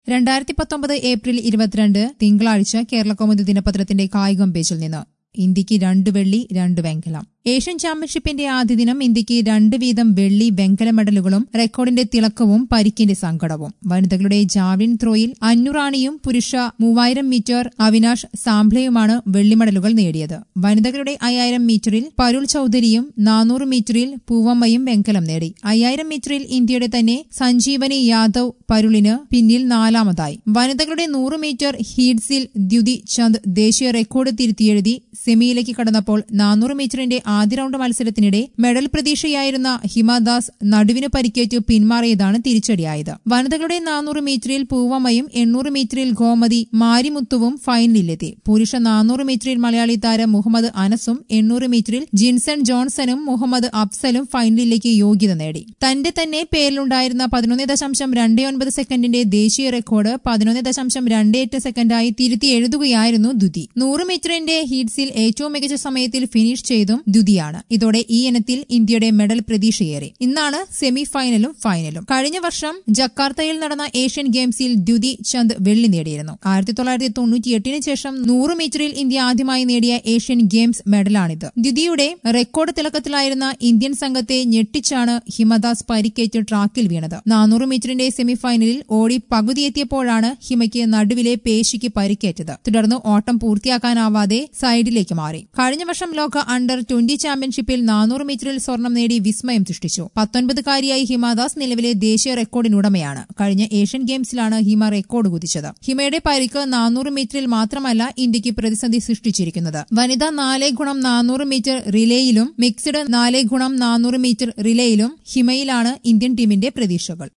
രണ്ടായിരത്തി പത്തൊമ്പത് ഏപ്രിൽ ഇരുപത്തിരണ്ട് തിങ്കളാഴ്ച കേരളകൗമുദി ദിനപത്രത്തിന്റെ കായികം പേജിൽ നിന്ന് ഇന്ത്യക്ക് രണ്ട് വെള്ളി രണ്ട് വെങ്കലം ഏഷ്യൻ ചാമ്പ്യൻഷിപ്പിന്റെ ആദ്യ ദിനം ഇന്ത്യക്ക് രണ്ട് വീതം വെള്ളി വെങ്കല മെഡലുകളും റെക്കോർഡിന്റെ തിളക്കവും പരിക്കിന്റെ സങ്കടവും വനിതകളുടെ ജാവലിൻ ത്രോയിൽ അഞ്ഞുറാണിയും പുരുഷ മൂവായിരം മീറ്റർ അവിനാഷ് സാംബ്ലയുമാണ് വെള്ളി മെഡലുകൾ നേടിയത് വനിതകളുടെ അയ്യായിരം മീറ്ററിൽ പരുൾ ചൌധരിയും നാനൂറ് മീറ്ററിൽ പൂവമ്മയും വെങ്കലം നേടി അയ്യായിരം മീറ്ററിൽ ഇന്ത്യയുടെ തന്നെ സഞ്ജീവനി യാദവ് പരുളിന് പിന്നിൽ നാലാമതായി വനിതകളുടെ നൂറ് മീറ്റർ ഹീഡ്സിൽ ദ്യുതി ചന്ദ് ദേശീയ റെക്കോർഡ് തിരുത്തിയെഴുതി സെമിയിലേക്ക് കടന്നപ്പോൾ നാനൂറ് മീറ്ററിന്റെ ആദ്യ റൌണ്ട് മത്സരത്തിനിടെ മെഡൽ പ്രതീക്ഷയായിരുന്ന ഹിമദാസ് നടുവിന് പരിക്കേറ്റ് പിന്മാറിയതാണ് തിരിച്ചടിയായത് വനിതകളുടെ നാനൂറ് മീറ്ററിൽ പൂവമ്മയും എണ്ണൂറ് മീറ്ററിൽ ഗോമതി മാരിമുത്തുവും ഫൈനലിലെത്തി പുരുഷ നാനൂറ് മീറ്ററിൽ മലയാളി താരം മുഹമ്മദ് അനസും എണ്ണൂറ് മീറ്ററിൽ ജിൻസൺ ജോൺസണും മുഹമ്മദ് അഫ്സലും ഫൈനലിലേക്ക് യോഗ്യത നേടി തന്റെ തന്നെ പേരിലുണ്ടായിരുന്ന പതിനൊന്ന് ദശാംശം രണ്ട് ഒൻപത് സെക്കൻഡിന്റെ ദേശീയ റെക്കോർഡ് പതിനൊന്ന് ദശാംശം രണ്ട് എട്ട് സെക്കൻഡായി തിരുത്തി എഴുതുകയായിരുന്നു ദുതി നൂറ് മീറ്ററിന്റെ ഹീറ്റ്സിൽ ഏറ്റവും മികച്ച സമയത്തിൽ ഫിനിഷ് ചെയ്തും ദുതിയാണ് ഇതോടെ ഈ ഇനത്തിൽ ഇന്ത്യയുടെ മെഡൽ പ്രതീക്ഷയേറി ഇന്നാണ് സെമി ഫൈനലും ഫൈനലും കഴിഞ്ഞ വർഷം ജക്കാർത്തയിൽ നടന്ന ഏഷ്യൻ ഗെയിംസിൽ ദ്യുതി ചന്ദ് വെള്ളി നേടിയിരുന്നു ആയിരത്തി തൊള്ളായിരത്തി തൊണ്ണൂറ്റിയെട്ടിന് ശേഷം നൂറ് മീറ്ററിൽ ഇന്ത്യ ആദ്യമായി നേടിയ ഏഷ്യൻ ഗെയിംസ് മെഡലാണിത് ദ്യുതിയുടെ റെക്കോർഡ് തിളക്കത്തിലായിരുന്ന ഇന്ത്യൻ സംഘത്തെ ഞെട്ടിച്ചാണ് ഹിമദാസ് പരിക്കേറ്റ് ട്രാക്കിൽ വീണത് നാനൂറ് മീറ്ററിന്റെ സെമിഫൈനലിൽ ഓടി പകുതിയെത്തിയപ്പോഴാണ് ഹിമയ്ക്ക് നടുവിലെ പേശിക്ക് പരിക്കേറ്റത് തുടർന്ന് ഓട്ടം പൂർത്തിയാക്കാനാവാതെ സൈഡിലേക്ക് മാറി കഴിഞ്ഞ വർഷം ലോക അണ്ടർ ട്വന്റി ചാമ്പ്യൻഷിപ്പിൽ നാനൂറ് മീറ്ററിൽ സ്വർണം നേടി വിസ്മയം സൃഷ്ടിച്ചു പത്തൊൻപതുകാരിയായി ഹിമാദാസ് നിലവിലെ ദേശീയ റെക്കോർഡിനുടമയാണ് കഴിഞ്ഞ ഏഷ്യൻ ഗെയിംസിലാണ് ഹിമ റെക്കോർഡ് കുതിച്ചത് ഹിമയുടെ പരിക്ക് നാനൂറ് മീറ്ററിൽ മാത്രമല്ല ഇന്ത്യക്ക് പ്രതിസന്ധി സൃഷ്ടിച്ചിരിക്കുന്നത് വനിതാ നാല് ഗുണം നാനൂറ് മീറ്റർ റിലേയിലും മിക്സഡ് നാല് ഗുണം നാനൂറ് മീറ്റർ റിലേയിലും ഹിമയിലാണ് ഇന്ത്യൻ ടീമിന്റെ പ്രതീക്ഷകൾ